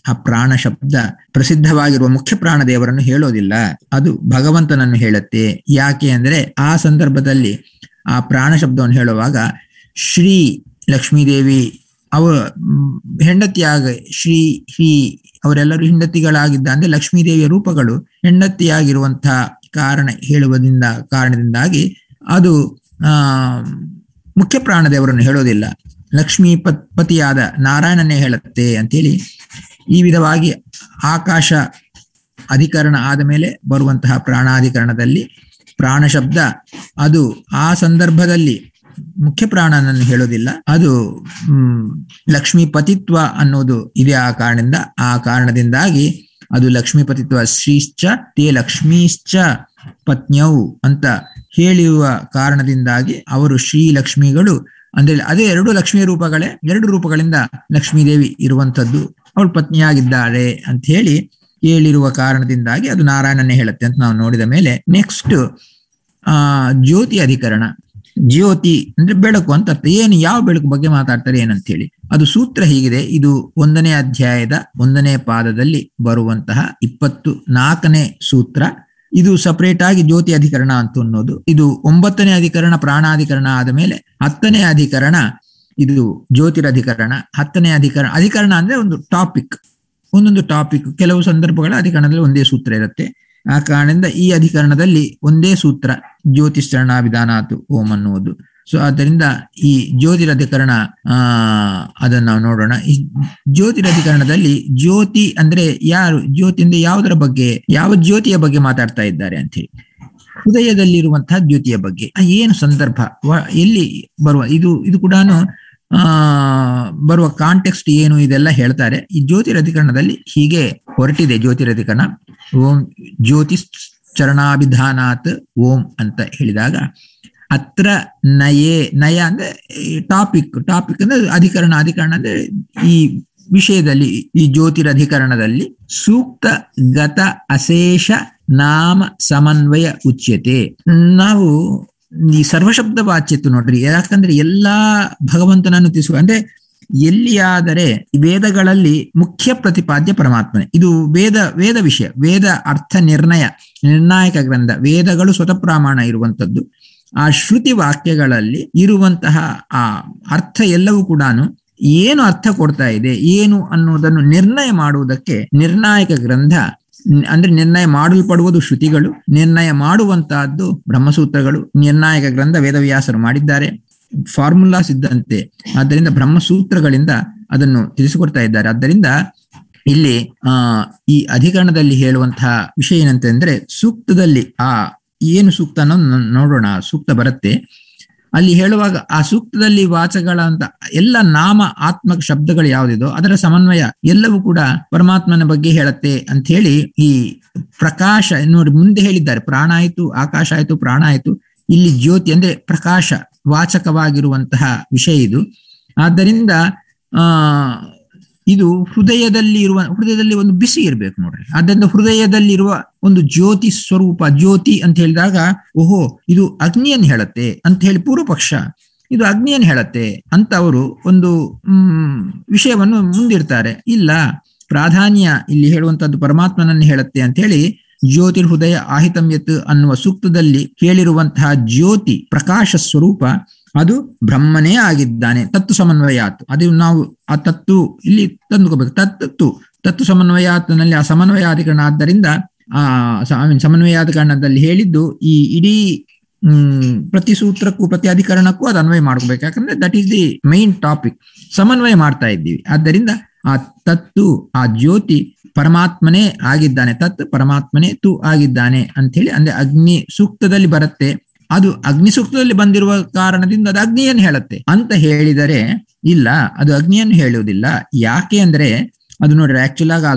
ಆ ಪ್ರಾಣ ಶಬ್ದ ಪ್ರಸಿದ್ಧವಾಗಿರುವ ಮುಖ್ಯ ಪ್ರಾಣ ದೇವರನ್ನು ಹೇಳೋದಿಲ್ಲ ಅದು ಭಗವಂತನನ್ನು ಹೇಳುತ್ತೆ ಯಾಕೆ ಅಂದ್ರೆ ಆ ಸಂದರ್ಭದಲ್ಲಿ ಆ ಪ್ರಾಣ ಶಬ್ದವನ್ನು ಹೇಳುವಾಗ ಶ್ರೀ ಲಕ್ಷ್ಮೀದೇವಿ ಅವ ಹೆಂಡತಿಯಾಗ ಶ್ರೀ ಶ್ರೀ ಅವರೆಲ್ಲರೂ ಹೆಂಡತಿಗಳಾಗಿದ್ದ ಅಂದ್ರೆ ಲಕ್ಷ್ಮೀದೇವಿಯ ರೂಪಗಳು ಹೆಂಡತಿಯಾಗಿರುವಂತಹ ಕಾರಣ ಹೇಳುವುದರಿಂದ ಕಾರಣದಿಂದಾಗಿ ಅದು ಆ ಮುಖ್ಯ ಪ್ರಾಣದೇವರನ್ನು ಹೇಳೋದಿಲ್ಲ ಲಕ್ಷ್ಮೀ ಪತ್ ಪತಿಯಾದ ನಾರಾಯಣನೇ ಹೇಳುತ್ತೆ ಅಂತೇಳಿ ಈ ವಿಧವಾಗಿ ಆಕಾಶ ಅಧಿಕರಣ ಆದ ಮೇಲೆ ಬರುವಂತಹ ಪ್ರಾಣಾಧಿಕರಣದಲ್ಲಿ ಪ್ರಾಣ ಶಬ್ದ ಅದು ಆ ಸಂದರ್ಭದಲ್ಲಿ ಮುಖ್ಯ ಪ್ರಾಣನನ್ನು ಹೇಳೋದಿಲ್ಲ ಅದು ಹ್ಮ್ ಲಕ್ಷ್ಮೀ ಪತಿತ್ವ ಅನ್ನೋದು ಇದೆ ಆ ಕಾರಣದಿಂದ ಆ ಕಾರಣದಿಂದಾಗಿ ಅದು ಲಕ್ಷ್ಮೀ ಪತಿತ್ವ ಶ್ರೀಶ್ಚ ತೇ ಲಕ್ಷ್ಮೀಶ್ಚ ಪತ್ನ್ಯವು ಅಂತ ಹೇಳಿರುವ ಕಾರಣದಿಂದಾಗಿ ಅವರು ಶ್ರೀ ಲಕ್ಷ್ಮಿಗಳು ಅಂದ್ರೆ ಅದೇ ಎರಡು ಲಕ್ಷ್ಮೀ ರೂಪಗಳೇ ಎರಡು ರೂಪಗಳಿಂದ ಲಕ್ಷ್ಮೀದೇವಿ ಇರುವಂತದ್ದು ಅವಳು ಪತ್ನಿಯಾಗಿದ್ದಾಳೆ ಅಂತ ಹೇಳಿ ಹೇಳಿರುವ ಕಾರಣದಿಂದಾಗಿ ಅದು ನಾರಾಯಣನೇ ಹೇಳುತ್ತೆ ಅಂತ ನಾವು ನೋಡಿದ ಮೇಲೆ ನೆಕ್ಸ್ಟ್ ಆ ಜ್ಯೋತಿ ಅಧಿಕರಣ ಜ್ಯೋತಿ ಅಂದ್ರೆ ಬೆಳಕು ಅಂತ ಅರ್ಥ ಏನು ಯಾವ ಬೆಳಕು ಬಗ್ಗೆ ಮಾತಾಡ್ತಾರೆ ಏನಂತ ಹೇಳಿ ಅದು ಸೂತ್ರ ಹೀಗಿದೆ ಇದು ಒಂದನೇ ಅಧ್ಯಾಯದ ಒಂದನೇ ಪಾದದಲ್ಲಿ ಬರುವಂತಹ ಇಪ್ಪತ್ತು ನಾಲ್ಕನೇ ಸೂತ್ರ ಇದು ಸಪರೇಟ್ ಆಗಿ ಜ್ಯೋತಿ ಅಧಿಕರಣ ಅಂತ ಅನ್ನೋದು ಇದು ಒಂಬತ್ತನೇ ಅಧಿಕರಣ ಪ್ರಾಣಾಧಿಕರಣ ಆದ ಮೇಲೆ ಹತ್ತನೇ ಅಧಿಕರಣ ಇದು ಜ್ಯೋತಿರಧಿಕರಣ ಹತ್ತನೇ ಅಧಿಕರಣ ಅಧಿಕರಣ ಅಂದ್ರೆ ಒಂದು ಟಾಪಿಕ್ ಒಂದೊಂದು ಟಾಪಿಕ್ ಕೆಲವು ಸಂದರ್ಭಗಳ ಅಧಿಕರಣದಲ್ಲಿ ಒಂದೇ ಸೂತ್ರ ಇರುತ್ತೆ ಆ ಕಾರಣದಿಂದ ಈ ಅಧಿಕರಣದಲ್ಲಿ ಒಂದೇ ಸೂತ್ರ ಜ್ಯೋತಿಷ್ಕರಣ ವಿಧಾನಾತು ಓಂ ಅನ್ನುವುದು ಸೊ ಆದ್ದರಿಂದ ಈ ಜ್ಯೋತಿರಧಿಕರಣ ಆ ಅದನ್ನ ನಾವು ನೋಡೋಣ ಈ ಜ್ಯೋತಿರಧಿಕರಣದಲ್ಲಿ ಜ್ಯೋತಿ ಅಂದ್ರೆ ಯಾರು ಜ್ಯೋತಿ ಅಂದ್ರೆ ಯಾವುದರ ಬಗ್ಗೆ ಯಾವ ಜ್ಯೋತಿಯ ಬಗ್ಗೆ ಮಾತಾಡ್ತಾ ಇದ್ದಾರೆ ಅಂತ ಹೇಳಿ ಹೃದಯದಲ್ಲಿರುವಂತಹ ಜ್ಯೋತಿಯ ಬಗ್ಗೆ ಆ ಏನು ಸಂದರ್ಭ ಎಲ್ಲಿ ಬರುವ ಇದು ಇದು ಕೂಡ ಆ ಬರುವ ಕಾಂಟೆಕ್ಸ್ಟ್ ಏನು ಇದೆಲ್ಲ ಹೇಳ್ತಾರೆ ಈ ಜ್ಯೋತಿರಧಿಕರಣದಲ್ಲಿ ಹೀಗೆ ಹೊರಟಿದೆ ಜ್ಯೋತಿರಧಿಕರಣ ಓಂ ಜ್ಯೋತಿಷ್ ಚರಣಾಭಿಧಾನಾತ್ ಓಂ ಅಂತ ಹೇಳಿದಾಗ ಅತ್ರ ನಯೇ ನಯ ಅಂದ್ರೆ ಟಾಪಿಕ್ ಟಾಪಿಕ್ ಅಂದ್ರೆ ಅಧಿಕರಣ ಅಧಿಕರಣ ಅಂದ್ರೆ ಈ ವಿಷಯದಲ್ಲಿ ಈ ಜ್ಯೋತಿರಧಿಕರಣದಲ್ಲಿ ಸೂಕ್ತ ಗತ ಅಶೇಷ ನಾಮ ಸಮನ್ವಯ ಉಚ್ಯತೆ ನಾವು ಈ ಸರ್ವಶಬ್ದ ವಾಚ್ಯತ್ತು ನೋಡ್ರಿ ಯಾಕಂದ್ರೆ ಎಲ್ಲಾ ಭಗವಂತನನ್ನು ತಿಳಿಸುವ ಅಂದ್ರೆ ಎಲ್ಲಿಯಾದರೆ ವೇದಗಳಲ್ಲಿ ಮುಖ್ಯ ಪ್ರತಿಪಾದ್ಯ ಪರಮಾತ್ಮನೆ ಇದು ವೇದ ವೇದ ವಿಷಯ ವೇದ ಅರ್ಥ ನಿರ್ಣಯ ನಿರ್ಣಾಯಕ ಗ್ರಂಥ ವೇದಗಳು ಸ್ವತಃ ಪ್ರಮಾಣ ಇರುವಂತದ್ದು ಆ ಶ್ರುತಿ ವಾಕ್ಯಗಳಲ್ಲಿ ಇರುವಂತಹ ಆ ಅರ್ಥ ಎಲ್ಲವೂ ಕೂಡ ಏನು ಅರ್ಥ ಕೊಡ್ತಾ ಇದೆ ಏನು ಅನ್ನುವುದನ್ನು ನಿರ್ಣಯ ಮಾಡುವುದಕ್ಕೆ ನಿರ್ಣಾಯಕ ಗ್ರಂಥ ಅಂದ್ರೆ ನಿರ್ಣಯ ಮಾಡಲ್ಪಡುವುದು ಶ್ರುತಿಗಳು ನಿರ್ಣಯ ಮಾಡುವಂತಹದ್ದು ಬ್ರಹ್ಮಸೂತ್ರಗಳು ನಿರ್ಣಾಯಕ ಗ್ರಂಥ ವೇದವ್ಯಾಸರು ಮಾಡಿದ್ದಾರೆ ಫಾರ್ಮುಲಾಸ್ ಇದ್ದಂತೆ ಆದ್ದರಿಂದ ಬ್ರಹ್ಮಸೂತ್ರಗಳಿಂದ ಅದನ್ನು ತಿಳಿಸಿಕೊಡ್ತಾ ಇದ್ದಾರೆ ಆದ್ದರಿಂದ ಇಲ್ಲಿ ಆ ಈ ಅಧಿಕರಣದಲ್ಲಿ ಹೇಳುವಂತಹ ವಿಷಯ ಏನಂತಂದ್ರೆ ಸೂಕ್ತದಲ್ಲಿ ಆ ಏನು ಸೂಕ್ತ ಅನ್ನೋದು ನೋಡೋಣ ಸೂಕ್ತ ಬರುತ್ತೆ ಅಲ್ಲಿ ಹೇಳುವಾಗ ಆ ಸೂಕ್ತದಲ್ಲಿ ವಾಚಗಳಂತ ಎಲ್ಲ ನಾಮ ಆತ್ಮಕ ಶಬ್ದಗಳು ಯಾವುದಿದೋ ಅದರ ಸಮನ್ವಯ ಎಲ್ಲವೂ ಕೂಡ ಪರಮಾತ್ಮನ ಬಗ್ಗೆ ಹೇಳತ್ತೆ ಅಂತ ಹೇಳಿ ಈ ಪ್ರಕಾಶ ನೋಡಿ ಮುಂದೆ ಹೇಳಿದ್ದಾರೆ ಪ್ರಾಣ ಆಯ್ತು ಆಕಾಶ ಆಯ್ತು ಪ್ರಾಣ ಆಯ್ತು ಇಲ್ಲಿ ಜ್ಯೋತಿ ಅಂದ್ರೆ ಪ್ರಕಾಶ ವಾಚಕವಾಗಿರುವಂತಹ ವಿಷಯ ಇದು ಆದ್ದರಿಂದ ಆ ಇದು ಹೃದಯದಲ್ಲಿ ಇರುವ ಹೃದಯದಲ್ಲಿ ಒಂದು ಬಿಸಿ ಇರ್ಬೇಕು ನೋಡ್ರಿ ಆದ್ದರಿಂದ ಹೃದಯದಲ್ಲಿರುವ ಒಂದು ಜ್ಯೋತಿ ಸ್ವರೂಪ ಜ್ಯೋತಿ ಅಂತ ಹೇಳಿದಾಗ ಓಹೋ ಇದು ಅಗ್ನಿಯನ್ನು ಹೇಳತ್ತೆ ಅಂತ ಹೇಳಿ ಪೂರ್ವ ಪಕ್ಷ ಇದು ಅಗ್ನಿಯನ್ನು ಹೇಳತ್ತೆ ಅಂತ ಅವರು ಒಂದು ಹ್ಮ್ ವಿಷಯವನ್ನು ಮುಂದಿಡ್ತಾರೆ ಇಲ್ಲ ಪ್ರಾಧಾನ್ಯ ಇಲ್ಲಿ ಹೇಳುವಂತದ್ದು ಪರಮಾತ್ಮನನ್ನು ಹೇಳುತ್ತೆ ಅಂತ ಹೇಳಿ ಜ್ಯೋತಿರ್ ಹೃದಯ ಆಹಿತಮ್ಯತ್ ಅನ್ನುವ ಸೂಕ್ತದಲ್ಲಿ ಹೇಳಿರುವಂತಹ ಜ್ಯೋತಿ ಪ್ರಕಾಶ ಸ್ವರೂಪ ಅದು ಬ್ರಹ್ಮನೇ ಆಗಿದ್ದಾನೆ ತತ್ತು ಸಮನ್ವಯಾತ್ ಅದು ನಾವು ಆ ತತ್ತು ಇಲ್ಲಿ ತಂದುಕೋಬೇಕು ತತ್ತು ತತ್ತು ಸಮನ್ವಯಾತ್ನಲ್ಲಿ ಆ ಸಮನ್ವಯಾಧಿಕರಣ ಆದ್ದರಿಂದ ಆ ಐ ಮೀನ್ ಸಮನ್ವಯಾಧಿಕರಣದಲ್ಲಿ ಹೇಳಿದ್ದು ಈ ಇಡೀ ಹ್ಮ್ ಪ್ರತಿ ಸೂತ್ರಕ್ಕೂ ಪ್ರತಿ ಅಧಿಕರಣಕ್ಕೂ ಅದು ಅನ್ವಯ ಮಾಡ್ಕೋಬೇಕು ಯಾಕಂದ್ರೆ that is the main topic ಸಮನ್ವಯ ಮಾಡ್ತಾ ಇದ್ದೀವಿ ಆದ್ದರಿಂದ ಆ ತತ್ತು ಆ ಜ್ಯೋತಿ ಪರಮಾತ್ಮನೇ ಆಗಿದ್ದಾನೆ ತತ್ ಪರಮಾತ್ಮನೇ ತು ಆಗಿದ್ದಾನೆ ಅಂತ ಹೇಳಿ ಅಂದ್ರೆ ಅಗ್ನಿ ಸೂಕ್ತದಲ್ಲಿ ಬರುತ್ತೆ ಅದು ಅಗ್ನಿ ಸೂಕ್ತದಲ್ಲಿ ಬಂದಿರುವ ಕಾರಣದಿಂದ ಅದು ಅಗ್ನಿಯನ್ನು ಹೇಳುತ್ತೆ ಅಂತ ಹೇಳಿದರೆ ಇಲ್ಲ ಅದು ಅಗ್ನಿಯನ್ನು ಹೇಳುವುದಿಲ್ಲ ಯಾಕೆ ಅಂದ್ರೆ ಅದು ನೋಡ್ರಿ ಆಕ್ಚುಲ್ ಆಗಿ ಆ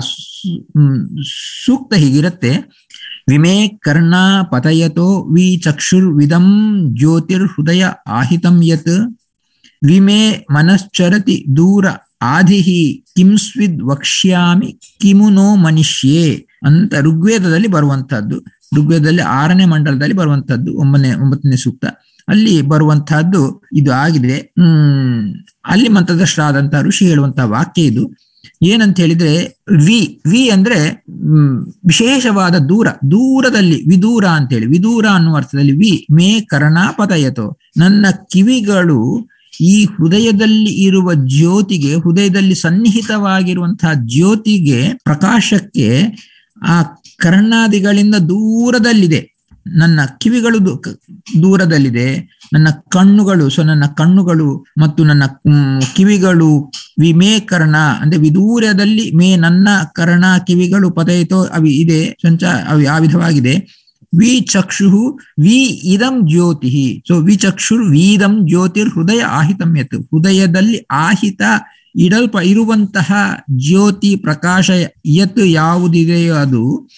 ಸೂಕ್ತ ಹೀಗಿರುತ್ತೆ ವಿಮೇ ಕರ್ಣ ಪತಯತೋ ವಿ ಚಕ್ಷುರ್ ವಿದಂ ಜ್ಯೋತಿರ್ ಹೃದಯ ಆಹಿತಂ ಯತ್ ವಿಮೇ ಮನಶ್ಚರತಿ ದೂರ ಆದಿಹಿ ಕಿಂಸ್ವಿದ್ ವಕ್ಷ್ಯಾಮಿ ಕಿಮುನೋ ಮನುಷ್ಯೇ ಅಂತ ಋಗ್ವೇದದಲ್ಲಿ ಬರುವಂತಹದ್ದು ಋಗ್ವೇದದಲ್ಲಿ ಆರನೇ ಮಂಡಲದಲ್ಲಿ ಬರುವಂತಹದ್ದು ಒಂಬನೇ ಒಂಬತ್ತನೇ ಸೂಕ್ತ ಅಲ್ಲಿ ಬರುವಂತಹದ್ದು ಇದು ಆಗಿದೆ ಹ್ಮ್ ಅಲ್ಲಿ ಮಂತ್ರದಷ್ಟಾದಂತಹ ಋಷಿ ಹೇಳುವಂತಹ ವಾಕ್ಯ ಇದು ಏನಂತ ಹೇಳಿದ್ರೆ ವಿ ವಿ ಅಂದ್ರೆ ಹ್ಮ್, ವಿಶೇಷವಾದ ದೂರ ದೂರದಲ್ಲಿ ವಿದೂರ ಅಂತೇಳಿ ವಿದೂರ ಅನ್ನುವ ಅರ್ಥದಲ್ಲಿ ವಿ ಮೇ ಕರ್ಣಾಪತಯತೋ ನನ್ನ ಕಿವಿಗಳು ಈ ಹೃದಯದಲ್ಲಿ ಇರುವ ಜ್ಯೋತಿಗೆ ಹೃದಯದಲ್ಲಿ ಸನ್ನಿಹಿತವಾಗಿರುವಂತಹ ಜ್ಯೋತಿಗೆ ಪ್ರಕಾಶಕ್ಕೆ ಆ ಕರ್ಣಾದಿಗಳಿಂದ ದೂರದಲ್ಲಿದೆ ನನ್ನ ಕಿವಿಗಳು ದೂ- ಕ- ದೂರದಲ್ಲಿದೆ ನನ್ನ ಕಣ್ಣುಗಳು ಸೊ ನನ್ನ ಕಣ್ಣುಗಳು ಮತ್ತು ನನ್ನ ಮ್, ಕಿವಿಗಳು ವಿಮೇ ಕರ್ಣ ಅಂದ್ರೆ ವಿದೂರದಲ್ಲಿ ಮೇ ನನ್ನ ಕರ್ಣ ಕಿವಿಗಳು ಪದಯಿತೋ ಅವಿ ಇದೆ ಸಂಚ ಅವು ಆ ವಿಧವಾಗಿದೆ ವಿ ಚಕ್ಷು ವಿ ಇದಂ ಜ್ಯೋತಿ ಸೊ ವಿ ಚಕ್ಷುರ್ ವೀದಂ ಜ್ಯೋತಿರ್ ಹೃದಯ ಆಹಿತಂ ಯತ್ ಹೃದಯದಲ್ಲಿ ಆಹಿತ ಇಡಲ್ಪ ಇರುವಂತಹ ಜ್ಯೋತಿ ಪ್ರಕಾಶ ಯತ್ ಯಾವುದಿದೆಯೋ ಅದು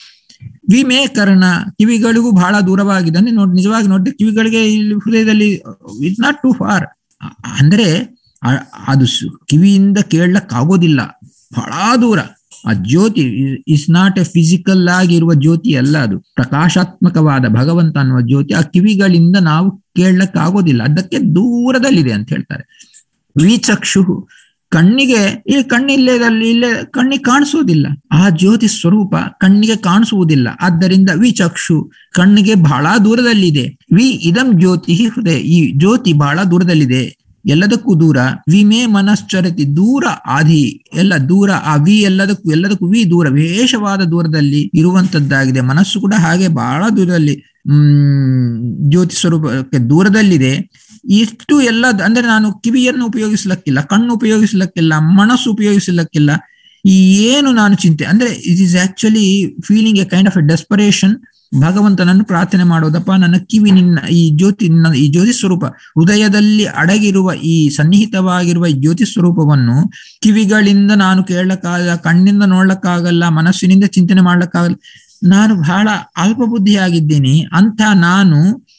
ವಿಮೆ ಕರ್ಣ ಕಿವಿಗಳಿಗೂ ಬಹಳ ದೂರವಾಗಿದೆ ಅಂದ್ರೆ ನೋಡಿ ನಿಜವಾಗಿ ನೋಡಿದ್ರೆ ಕಿವಿಗಳಿಗೆ ಇಲ್ಲಿ ಹೃದಯದಲ್ಲಿ ಇಟ್ಸ್ ನಾಟ್ ಟು ಫಾರ್ ಅಂದ್ರೆ ಆ- ಅದು ಸು- ಕಿವಿಯಿಂದ ಕೇಳಕ್ಕಾಗೋದಿಲ್ಲ ಬಹಳ ದೂರ ಆ ಜ್ಯೋತಿ ಇಸ್ ನಾಟ್ ಎ ಫಿಸಿಕಲ್ ಆಗಿರುವ ಜ್ಯೋತಿ ಅಲ್ಲ ಅದು ಪ್ರಕಾಶಾತ್ಮಕವಾದ ಭಗವಂತ ಅನ್ನುವ ಜ್ಯೋತಿ ಆ ಕಿವಿಗಳಿಂದ ನಾವು ಕೇಳಕ್ಕಾಗೋದಿಲ್ಲ ಅದಕ್ಕೆ ದೂರದಲ್ಲಿದೆ ಅಂತ ಹೇಳ್ತಾರೆ ವಿಚಕ್ಷು ಕಣ್ಣಿಗೆ ಈ ಕಣ್ಣಿಲ್ಲೇದಲ್ಲಿ ಇಲ್ಲೇ ಕಣ್ಣಿಗೆ ಕಾಣಿಸುವುದಿಲ್ಲ ಆ ಜ್ಯೋತಿ ಸ್ವರೂಪ ಕಣ್ಣಿಗೆ ಕಾಣಿಸುವುದಿಲ್ಲ ಆದ್ದರಿಂದ ವಿಚಕ್ಷು ಕಣ್ಣಿಗೆ ಬಹಳ ದೂರದಲ್ಲಿದೆ ವಿ ಇದಂ ಜ್ಯೋತಿ ಹೃದಯ ಈ ಜ್ಯೋತಿ ಬಹಳ ದೂರದಲ್ಲಿದೆ ಎಲ್ಲದಕ್ಕೂ ದೂರ ವಿಮೆ ಮನಶ್ಚರತಿ ದೂರ ಆದಿ ಎಲ್ಲ ದೂರ ಆ ವಿ ಎಲ್ಲದಕ್ಕೂ ಎಲ್ಲದಕ್ಕೂ ವಿ ದೂರ ವಿಶೇಷವಾದ ದೂರದಲ್ಲಿ ಇರುವಂತದ್ದಾಗಿದೆ ಮನಸ್ಸು ಕೂಡ ಹಾಗೆ ಬಹಳ ದೂರದಲ್ಲಿ ಹ್ಮ್ ಜ್ಯೋತಿ ಸ್ವರೂಪಕ್ಕೆ ದೂರದಲ್ಲಿದೆ ಇಷ್ಟು ಎಲ್ಲ ಅಂದ್ರೆ ನಾನು ಕಿವಿಯನ್ನು ಉಪಯೋಗಿಸ್ಲಕ್ಕಿಲ್ಲ ಕಣ್ಣು ಉಪಯೋಗಿಸ್ಲಕ್ಕಿಲ್ಲ ಮನಸ್ಸು ಉಪಯೋಗಿಸ್ಲಕ್ಕಿಲ್ಲ ಈ ಏನು ನಾನು ಚಿಂತೆ ಅಂದ್ರೆ it is actually feeling a kind of a desperation ಭಗವಂತನನ್ನು ಪ್ರಾರ್ಥನೆ ಮಾಡೋದಪ್ಪ ನನ್ನ ಕಿವಿ ನಿನ್ನ ಈ ಜ್ಯೋತಿ ನಿನ್ನ ಈ ಜ್ಯೋತಿ ಸ್ವರೂಪ ಹೃದಯದಲ್ಲಿ ಅಡಗಿರುವ ಈ ಸನ್ನಿಹಿತವಾಗಿರುವ ಈ ಜ್ಯೋತಿ ಸ್ವರೂಪವನ್ನು ಕಿವಿಗಳಿಂದ ನಾನು ಕೇಳಕ್ಕಾಗಲ್ಲ ಕಣ್ಣಿಂದ ನೋಡ್ಲಕ್ಕಾಗಲ್ಲ ಮನಸ್ಸಿನಿಂದ ಚಿಂತನೆ ಮಾಡ್ಲಕ್ಕಾಗಲ್ಲ ನಾನು ಬಹಳ ಅಲ್ಪ ಬುದ್ಧಿಯಾಗಿದ್ದೀನಿ ಅಂತ ನಾನು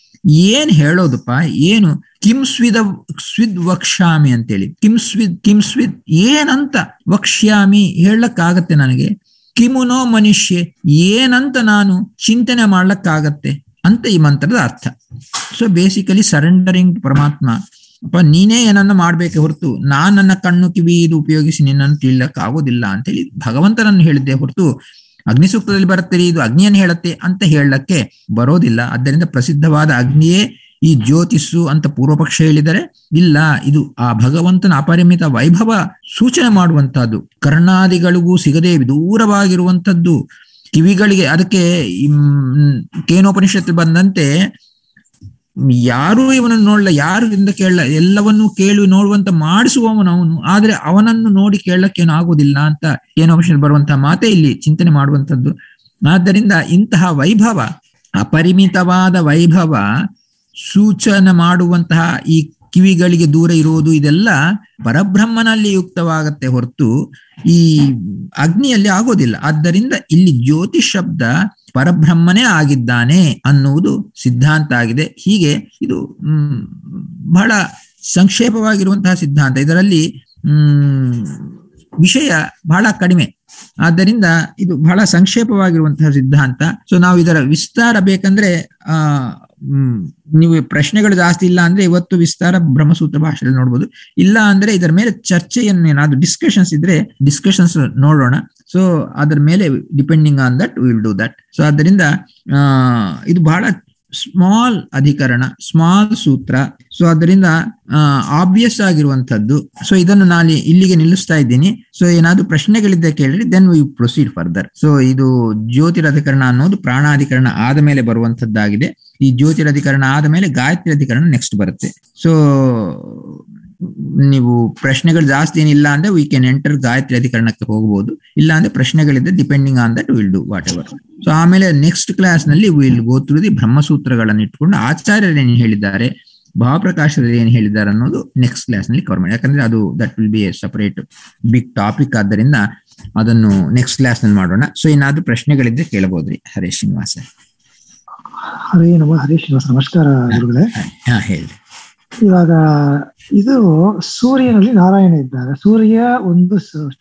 ಏನ್ ಹೇಳೋದಪ್ಪ ಏನು ಕಿಂ ಸ್ವಿದ ಸ್ವಿದ್ ವಕ್ಷ್ಯಾಮಿ ಅಂತೇಳಿ ಕಿಂ ಸ್ವಿದ್ ಕಿಂ ಸ್ವಿದ್ ಏನಂತ ವಕ್ಷ್ಯಾಮಿ ಹೇಳಕ್ಕಾಗತ್ತೆ ನನಗೆ ಕಿಮುನೋ ಮನುಷ್ಯ ಏನಂತ ನಾನು ಚಿಂತನೆ ಮಾಡ್ಲಕ್ಕಾಗತ್ತೆ ಅಂತ ಈ ಮಂತ್ರದ ಅರ್ಥ ಸೊ ಬೇಸಿಕಲಿ ಸರೆಂಡರಿಂಗ್ ಪರಮಾತ್ಮ ಅಪ್ಪ ನೀನೇ ಏನನ್ನ ಮಾಡ್ಬೇಕೆ ಹೊರತು ನಾನ್ ನನ್ನ ಕಣ್ಣು ಕಿವಿ ಇದು ಉಪಯೋಗಿಸಿ ನಿನ್ನನ್ನು ತಿಳಿಲಕ್ ಆಗೋದಿಲ್ಲ ಅಂತೇಳಿ ಭಗವಂತನನ್ನು ಹೇಳಿದ್ದೆ ಹೊರತು ಅಗ್ನಿ ಸೂಕ್ತದಲ್ಲಿ ಬರುತ್ತೀರಿ ಇದು ಅಗ್ನಿಯನ್ನು ಹೇಳುತ್ತೆ ಅಂತ ಹೇಳಕ್ಕೆ ಬರೋದಿಲ್ಲ ಆದ್ದರಿಂದ ಪ್ರಸಿದ್ಧವಾದ ಅಗ್ನಿಯೇ ಈ ಜ್ಯೋತಿಸ್ಸು ಅಂತ ಪೂರ್ವ ಪಕ್ಷ ಹೇಳಿದರೆ ಇಲ್ಲ ಇದು ಆ ಭಗವಂತನ ಅಪರಿಮಿತ ವೈಭವ ಸೂಚನೆ ಮಾಡುವಂತಹದ್ದು ಕರ್ಣಾದಿಗಳಿಗೂ ಸಿಗದೆ ದೂರವಾಗಿರುವಂತದ್ದು ಕಿವಿಗಳಿಗೆ ಅದಕ್ಕೆ ಕೇನೋಪನಿಷತ್ತು ಬಂದಂತೆ ಯಾರೂ ಇವನನ್ನು ನೋಡಲ್ಲ ಯಾರಿಂದ ಕೇಳಲ್ಲ ಎಲ್ಲವನ್ನೂ ಕೇಳಿ ನೋಡುವಂತ ಮಾಡಿಸುವವನು ಅವನು ಆದ್ರೆ ಅವನನ್ನು ನೋಡಿ ಕೇಳಕ್ಕೇನು ಆಗುದಿಲ್ಲ ಅಂತ ಏನೋಪನಿಷತ್ ಬರುವಂತಹ ಮಾತೇ ಇಲ್ಲಿ ಚಿಂತನೆ ಮಾಡುವಂತದ್ದು ಆದ್ದರಿಂದ ಇಂತಹ ವೈಭವ ಅಪರಿಮಿತವಾದ ವೈಭವ ಸೂಚನೆ ಮಾಡುವಂತಹ ಈ ಕಿವಿಗಳಿಗೆ ದೂರ ಇರುವುದು ಇದೆಲ್ಲ ಪರಬ್ರಹ್ಮನಲ್ಲಿ ಯುಕ್ತವಾಗತ್ತೆ ಹೊರತು ಈ ಅಗ್ನಿಯಲ್ಲಿ ಆಗೋದಿಲ್ಲ ಆದ್ದರಿಂದ ಇಲ್ಲಿ ಜ್ಯೋತಿ ಶಬ್ದ ಪರಬ್ರಹ್ಮನೇ ಆಗಿದ್ದಾನೆ ಅನ್ನುವುದು ಸಿದ್ಧಾಂತ ಆಗಿದೆ ಹೀಗೆ ಇದು ಹ್ಮ್ ಬಹಳ ಸಂಕ್ಷೇಪವಾಗಿರುವಂತಹ ಸಿದ್ಧಾಂತ ಇದರಲ್ಲಿ ಹ್ಮ್ ವಿಷಯ ಬಹಳ ಕಡಿಮೆ ಆದ್ದರಿಂದ ಇದು ಬಹಳ ಸಂಕ್ಷೇಪವಾಗಿರುವಂತಹ ಸಿದ್ಧಾಂತ ಸೊ ನಾವು ಇದರ ವಿಸ್ತಾರ ಬೇಕಂದ್ರೆ ಆ ಹ್ಮ್ ನೀವು ಪ್ರಶ್ನೆಗಳು ಜಾಸ್ತಿ ಇಲ್ಲ ಅಂದ್ರೆ ಇವತ್ತು ವಿಸ್ತಾರ ಬ್ರಹ್ಮಸೂತ್ರ ಭಾಷೆಯಲ್ಲಿ ನೋಡ್ಬೋದು ಇಲ್ಲ ಅಂದ್ರೆ ಇದರ ಮೇಲೆ ಚರ್ಚೆಯನ್ನು ಏನಾದ್ರು ಡಿಸ್ಕಷನ್ಸ್ ಇದ್ರೆ ಡಿಸ್ಕಷನ್ಸ್ ನೋಡೋಣ ಸೊ ಅದರ ಮೇಲೆ depending on that will do that so ಆದ್ದರಿಂದ ಆ ಇದು ಬಹಳ ಸ್ಮಾಲ್ ಅಧಿಕರಣ ಸ್ಮಾಲ್ ಸೂತ್ರ ಸೊ ಅದರಿಂದ ಆಬ್ವಿಯಸ್ ಆಗಿರುವಂತದ್ದು ಸೊ ಇದನ್ನು ನಾನು ಇಲ್ಲಿಗೆ ನಿಲ್ಲಿಸ್ತಾ ಇದ್ದೀನಿ ಸೊ ಏನಾದ್ರು ಪ್ರಶ್ನೆಗಳಿದ್ದ ಕೇಳಿದ್ರೆ then we proceed further so ಇದು ಜ್ಯೋತಿರಧಿಕರಣ ಅನ್ನೋದು ಪ್ರಾಣಾಧಿಕರಣ ಆದ ಮೇಲೆ ಬರುವಂತದ್ದಾಗಿದೆ ಈ ಜ್ಯೋತಿರಧಿಕರಣ ಆದ ಮೇಲೆ ಗಾಯತ್ರಿ ಅಧಿಕರಣ ನೆಕ್ಸ್ಟ್ ಬರುತ್ತೆ ಸೊ ನೀವು ಪ್ರಶ್ನೆಗಳು ಜಾಸ್ತಿ ಏನಿಲ್ಲ ಅಂದ್ರೆ ವಿ ಕ್ಯಾನ್ ಎಂಟರ್ ಗಾಯತ್ರಿ ಅಧಿಕರಣಕ್ಕೆ ಹೋಗಬಹುದು ಇಲ್ಲ ಅಂದ್ರೆ ಪ್ರಶ್ನೆಗಳಿದ್ದ depending on that will do whatever so ಆಮೇಲೆ ನೆಕ್ಸ್ಟ್ ಕ್ಲಾಸ್ ನಲ್ಲಿ ವಿಲ್ ಗೋ ಥ್ರೂ ದಿ ಬ್ರಹ್ಮಸೂತ್ರಗಳನ್ನು ಇಟ್ಕೊಂಡು ಆಚಾರ್ಯರು ಏನು ಹೇಳಿದ್ದಾರೆ ಭಾವಪ್ರಕಾಶರು ಏನು ಹೇಳಿದ್ದಾರೆ ಅನ್ನೋದು ನೆಕ್ಸ್ಟ್ ಕ್ಲಾಸ್ ನಲ್ಲಿ ಕವರ್ ಮಾಡಿ ಯಾಕಂದ್ರೆ ಅದು that will be a separate big topic ಆದ್ದರಿಂದ ಅದನ್ನು ನೆಕ್ಸ್ಟ್ ಕ್ಲಾಸ್ ನಲ್ಲಿ ಮಾಡೋಣ ಸೊ ಏನಾದ್ರೂ ಪ್ರಶ್ನೆಗಳಿದ್ರೆ ಕೇಳಬಹುದ್ರಿ ಹರೇ ಶ್ರೀನಿವಾಸ ಹರೇ ನಮ ಹರೇ ಶ್ರೀನಿವಾಸ ನಮಸ್ಕಾರ ಗುರುಗಳೇ ಹಾ ಹೇಳಿ ಇವಾಗ ಇದು ಸೂರ್ಯನಲ್ಲಿ ನಾರಾಯಣ ಇದ್ದಾರೆ ಸೂರ್ಯ ಒಂದು